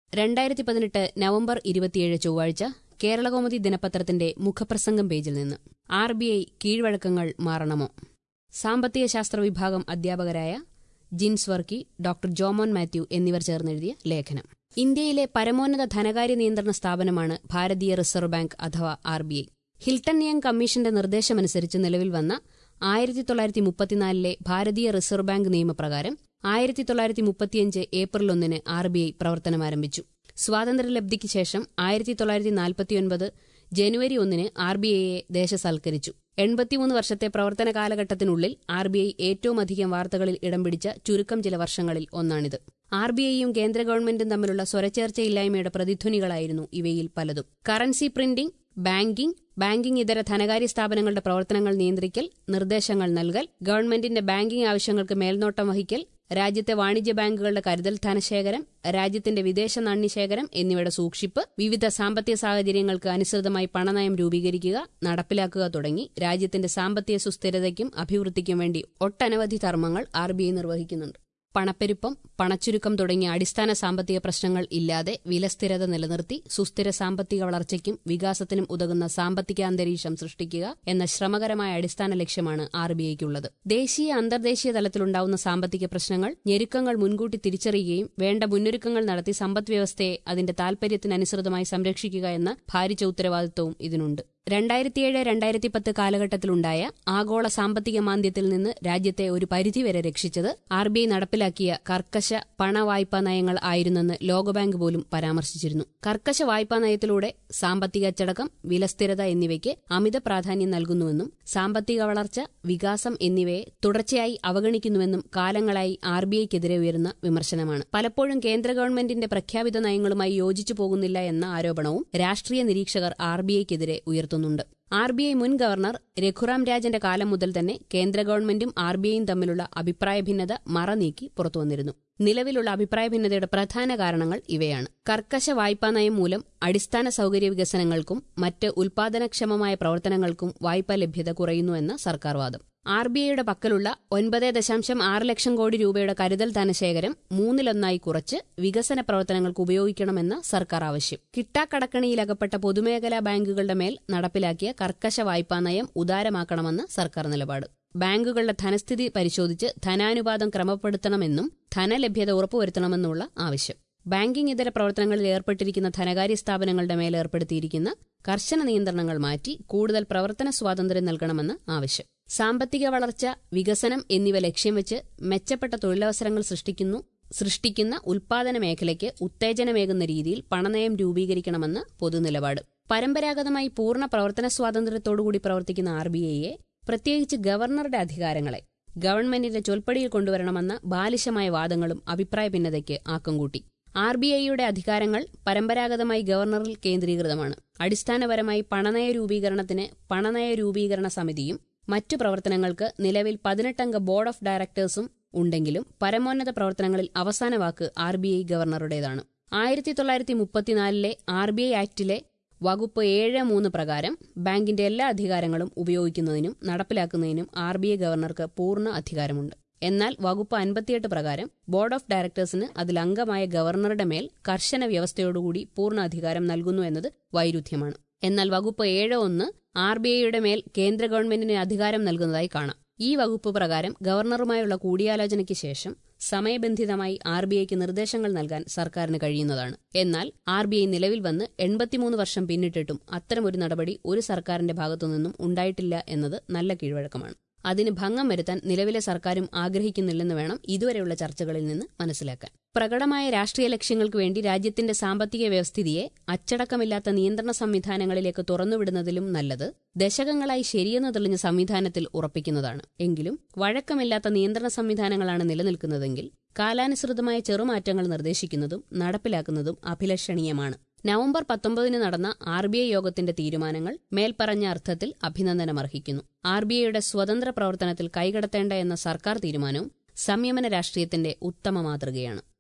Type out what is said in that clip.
രണ്ടായിരത്തി പതിനെട്ട് നവംബർ ഇരുപത്തിയേഴ് ചൊവ്വാഴ്ച കേരളകൗമുദി ദിനപത്രത്തിന്റെ മുഖപ്രസംഗം പേജിൽ നിന്ന് ആർ ബി ഐ കീഴ്വഴക്കങ്ങൾ മാറണമോ സാമ്പത്തിക ശാസ്ത്ര വിഭാഗം അധ്യാപകരായ ജിൻസ് വർക്കി ഡോക്ടർ ജോമോൻ മാത്യു എന്നിവർ ചേർന്നെഴുതിയ ലേഖനം ഇന്ത്യയിലെ പരമോന്നത ധനകാര്യ നിയന്ത്രണ സ്ഥാപനമാണ് ഭാരതീയ റിസർവ് ബാങ്ക് അഥവാ R B I Hilton Young കമ്മീഷന്റെ നിർദ്ദേശമനുസരിച്ച് നിലവിൽ വന്ന ആയിരത്തി തൊള്ളായിരത്തി മുപ്പത്തിനാലിലെ ഭാരതീയ റിസർവ് ബാങ്ക് നിയമപ്രകാരം ആയിരത്തി തൊള്ളായിരത്തി മുപ്പത്തിയഞ്ച് ഏപ്രിൽ ഒന്നിന് ആർ ബി ഐ പ്രവർത്തനമാരംഭിച്ചു സ്വാതന്ത്ര്യലബ്ധിക്ക് ശേഷം ആയിരത്തി തൊള്ളായിരത്തി നാൽപ്പത്തിയൊൻപത് ജനുവരി ഒന്നിന് ആർ ബി ഐയെ ദേശസൽക്കരിച്ചു എൺപത്തിമൂന്ന് വർഷത്തെ പ്രവർത്തന കാലഘട്ടത്തിനുള്ളിൽ ആർ ബി ഐ ഏറ്റവും അധികം വാർത്തകളിൽ ഇടം പിടിച്ച ചുരുക്കം ചില വർഷങ്ങളിൽ ഒന്നാണിത് ആർ ബി ഐയും കേന്ദ്ര ഗവൺമെന്റും തമ്മിലുള്ള സ്വരച്ചേർച്ചയില്ലായ്മയുടെ പ്രതിധ്വനികളായിരുന്നു ഇവയിൽ പലതും കറൻസി പ്രിന്റിംഗ് ബാങ്കിംഗ് ബാങ്കിംഗ് ഇതര ധനകാര്യ സ്ഥാപനങ്ങളുടെ പ്രവർത്തനങ്ങൾ നിയന്ത്രിക്കൽ നിർദ്ദേശങ്ങൾ നൽകൽ ഗവൺമെന്റിന്റെ ബാങ്കിംഗ് ആവശ്യങ്ങൾക്ക് മേൽനോട്ടം വഹിക്കൽ രാജ്യത്തെ വാണിജ്യ ബാങ്കുകളുടെ കരുതൽ ധനശേഖരം രാജ്യത്തിന്റെ വിദേശ നാണ്യശേഖരം എന്നിവയുടെ സൂക്ഷിപ്പ് വിവിധ സാമ്പത്തിക സാഹചര്യങ്ങൾക്ക് അനുസൃതമായി പണനയം രൂപീകരിക്കുക നടപ്പിലാക്കുക തുടങ്ങി രാജ്യത്തിന്റെ സാമ്പത്തിക സുസ്ഥിരതയ്ക്കും അഭിവൃദ്ധിക്കും വേണ്ടി ഒട്ടനവധി ധർമ്മങ്ങൾ ആർ നിർവഹിക്കുന്നുണ്ട് പണപ്പെരുപ്പം പണച്ചുരുക്കം തുടങ്ങിയ അടിസ്ഥാന സാമ്പത്തിക പ്രശ്നങ്ങൾ ഇല്ലാതെ വിലസ്ഥിരത നിലനിർത്തി സുസ്ഥിര സാമ്പത്തിക വളർച്ചയ്ക്കും വികാസത്തിനും ഉതകുന്ന സാമ്പത്തിക അന്തരീക്ഷം സൃഷ്ടിക്കുക എന്ന ശ്രമകരമായ അടിസ്ഥാന ലക്ഷ്യമാണ് ആർ ബി ഐക്കുള്ളത് ദേശീയ അന്തർദേശീയ തലത്തിലുണ്ടാവുന്ന സാമ്പത്തിക പ്രശ്നങ്ങൾ ഞെരുക്കങ്ങൾ മുൻകൂട്ടി തിരിച്ചറിയുകയും വേണ്ട മുന്നൊരുക്കങ്ങൾ നടത്തി സമ്പദ് വ്യവസ്ഥയെ അതിന്റെ താൽപര്യത്തിനനുസൃതമായി സംരക്ഷിക്കുക എന്ന ഭാരിച്ച ഉത്തരവാദിത്വവും ഇതിനുണ്ട് രണ്ടായിരത്തിയേഴ് രണ്ടായിരത്തി പത്ത് കാലഘട്ടത്തിലുണ്ടായ ആഗോള സാമ്പത്തിക മാന്ദ്യത്തിൽ നിന്ന് രാജ്യത്തെ ഒരു പരിധിവരെ രക്ഷിച്ചത് ആർ ബി ഐ നടപ്പിലാക്കിയ കർക്കശ പണവായ്പാ നയങ്ങൾ ആയിരുന്നെന്ന് ലോകബാങ്ക് പോലും പരാമർശിച്ചിരുന്നു കർക്കശ വായ്പാ നയത്തിലൂടെ സാമ്പത്തിക അച്ചടക്കം വിലസ്ഥിരത എന്നിവയ്ക്ക് അമിത പ്രാധാന്യം നൽകുന്നുവെന്നും സാമ്പത്തിക വളർച്ച വികാസം എന്നിവയെ തുടർച്ചയായി അവഗണിക്കുന്നുവെന്നും കാലങ്ങളായി ആർ ബി ഐക്കെതിരെ ഉയരുന്ന വിമർശനമാണ് പലപ്പോഴും കേന്ദ്ര ഗവൺമെന്റിന്റെ പ്രഖ്യാപിത നയങ്ങളുമായി യോജിച്ചു പോകുന്നില്ല എന്ന ആരോപണവും രാഷ്ട്രീയ നിരീക്ഷകർ ആർ ബി ഐക്കെതിരെ ഉയർത്തുന്നു നടത്തുന്നുണ്ട് ആർ ബി ഐ മുൻ ഗവർണർ രഘുറാം രാജന്റെ കാലം മുതൽ തന്നെ കേന്ദ്ര ഗവൺമെന്റും ആർ ബി ഐയും തമ്മിലുള്ള അഭിപ്രായ ഭിന്നത മറനീക്കി പുറത്തുവന്നിരുന്നു നിലവിലുള്ള അഭിപ്രായ ഭിന്നതയുടെ പ്രധാന കാരണങ്ങൾ ഇവയാണ് കർക്കശ വായ്പാ നയം മൂലം അടിസ്ഥാന സൌകര്യ വികസനങ്ങൾക്കും മറ്റ് ഉൽപാദനക്ഷമമായ പ്രവർത്തനങ്ങൾക്കും വായ്പാ ലഭ്യത കുറയുന്നുവെന്ന സർക്കാർ വാദം ആർ ബി ഐയുടെ പക്കലുള്ള ഒൻപത് ദശാംശം ആറ് ലക്ഷം കോടി രൂപയുടെ കരുതൽ ധനശേഖരം മൂന്നിലൊന്നായി കുറച്ച് വികസന പ്രവർത്തനങ്ങൾക്ക് ഉപയോഗിക്കണമെന്ന സർക്കാർ ആവശ്യം കിട്ടാക്കടക്കണിയിലകപ്പെട്ട പൊതുമേഖലാ ബാങ്കുകളുടെ മേൽ നടപ്പിലാക്കിയ കർക്കശ വായ്പാ നയം ഉദാരമാക്കണമെന്ന് സർക്കാർ നിലപാട് ബാങ്കുകളുടെ ധനസ്ഥിതി പരിശോധിച്ച് ധനാനുപാതം ക്രമപ്പെടുത്തണമെന്നും ധനലഭ്യത ഉറപ്പുവരുത്തണമെന്നുള്ള ആവശ്യം ബാങ്കിംഗ് ഇതര പ്രവർത്തനങ്ങളിൽ ഏർപ്പെട്ടിരിക്കുന്ന ധനകാര്യ സ്ഥാപനങ്ങളുടെ മേൽ ഏർപ്പെടുത്തിയിരിക്കുന്ന കർശന നിയന്ത്രണങ്ങൾ മാറ്റി കൂടുതൽ പ്രവർത്തന സ്വാതന്ത്ര്യം നൽകണമെന്ന് ആവശ്യം സാമ്പത്തിക വളർച്ച വികസനം എന്നിവ ലക്ഷ്യം വെച്ച് മെച്ചപ്പെട്ട തൊഴിലവസരങ്ങൾ സൃഷ്ടിക്കുന്നു സൃഷ്ടിക്കുന്ന ഉൽപാദന മേഖലയ്ക്ക് ഉത്തേജനമേകുന്ന രീതിയിൽ പണനയം രൂപീകരിക്കണമെന്ന് പൊതുനിലപാട് പരമ്പരാഗതമായി പൂർണ്ണ പ്രവർത്തന സ്വാതന്ത്ര്യത്തോടുകൂടി പ്രവർത്തിക്കുന്ന ആർ ബി ഐയെ പ്രത്യേകിച്ച് ഗവർണറുടെ അധികാരങ്ങളെ ഗവൺമെന്റിന്റെ ചൊൽപ്പടിയിൽ കൊണ്ടുവരണമെന്ന ബാലിശമായ വാദങ്ങളും അഭിപ്രായ ഭിന്നതയ്ക്ക് ആക്കം കൂട്ടി ആർ ബി ഐയുടെ അധികാരങ്ങൾ പരമ്പരാഗതമായി ഗവർണറിൽ കേന്ദ്രീകൃതമാണ് അടിസ്ഥാനപരമായി പണനയ രൂപീകരണത്തിന് പണനയ രൂപീകരണ സമിതിയും മറ്റു പ്രവർത്തനങ്ങൾക്ക് നിലവിൽ പതിനെട്ടംഗ ബോർഡ് ഓഫ് ഡയറക്ടേഴ്സും ഉണ്ടെങ്കിലും പരമോന്നത പ്രവർത്തനങ്ങളിൽ അവസാന വാക്ക് ആർ ബി ഐ ഗവർണറുടേതാണ് ആയിരത്തി തൊള്ളായിരത്തി മുപ്പത്തിനാലിലെ ആർ ബി ഐ ആക്ടിലെ വകുപ്പ് ഏഴ് മൂന്ന് പ്രകാരം ബാങ്കിന്റെ എല്ലാ അധികാരങ്ങളും ഉപയോഗിക്കുന്നതിനും നടപ്പിലാക്കുന്നതിനും ആർ ബി ഐ ഗവർണർക്ക് പൂർണ്ണ അധികാരമുണ്ട് എന്നാൽ വകുപ്പ് അൻപത്തിയെട്ട് പ്രകാരം ബോർഡ് ഓഫ് ഡയറക്ടേഴ്സിന് അതിൽ അംഗമായ ഗവർണറുടെ മേൽ കർശന വ്യവസ്ഥയോടുകൂടി പൂർണ്ണ അധികാരം നൽകുന്നു എന്നത് വൈരുദ്ധ്യമാണ് എന്നാൽ വകുപ്പ് ഏഴ് ഒന്ന് ആർ ബി ഐയുടെ മേൽ കേന്ദ്ര ഗവൺമെന്റിന് അധികാരം നൽകുന്നതായി കാണാം ഈ വകുപ്പ് പ്രകാരം ഗവർണറുമായുള്ള കൂടിയാലോചനയ്ക്ക് ശേഷം സമയബന്ധിതമായി ആർ ബി ഐക്ക് നിർദ്ദേശങ്ങൾ നൽകാൻ സർക്കാരിന് കഴിയുന്നതാണ് എന്നാൽ ആർ ബി ഐ നിലവിൽ വന്ന് എൺപത്തിമൂന്ന് വർഷം പിന്നിട്ടിട്ടും അത്തരമൊരു നടപടി ഒരു സർക്കാരിന്റെ ഭാഗത്തുനിന്നും ഉണ്ടായിട്ടില്ല എന്നത് നല്ല കീഴ്വഴക്കമാണ് അതിന് ഭംഗം വരുത്താൻ നിലവിലെ സർക്കാരും ആഗ്രഹിക്കുന്നില്ലെന്ന് വേണം ഇതുവരെയുള്ള ചർച്ചകളിൽ നിന്ന് മനസ്സിലാക്കാൻ പ്രകടമായ രാഷ്ട്രീയ ലക്ഷ്യങ്ങൾക്ക് വേണ്ടി രാജ്യത്തിന്റെ സാമ്പത്തിക വ്യവസ്ഥിതിയെ അച്ചടക്കമില്ലാത്ത നിയന്ത്രണ സംവിധാനങ്ങളിലേക്ക് തുറന്നുവിടുന്നതിലും നല്ലത് ദശകങ്ങളായി ശരിയെന്ന് തെളിഞ്ഞ സംവിധാനത്തിൽ ഉറപ്പിക്കുന്നതാണ് എങ്കിലും വഴക്കമില്ലാത്ത നിയന്ത്രണ സംവിധാനങ്ങളാണ് നിലനിൽക്കുന്നതെങ്കിൽ കാലാനുസൃതമായ ചെറുമാറ്റങ്ങൾ നിർദ്ദേശിക്കുന്നതും നടപ്പിലാക്കുന്നതും അഭിലഷണീയമാണ് നവംബർ പത്തൊമ്പതിന് നടന്ന ആർ ബി ഐ യോഗത്തിന്റെ തീരുമാനങ്ങൾ മേൽപ്പറഞ്ഞ അർത്ഥത്തിൽ അഭിനന്ദനമർഹിക്കുന്നു ആർ ബി ഐയുടെ സ്വതന്ത്ര പ്രവർത്തനത്തിൽ കൈകടത്തേണ്ട എന്ന സർക്കാർ തീരുമാനവും സംയമന രാഷ്ട്രീയത്തിന്റെ ഉത്തമ മാതൃകയാണ്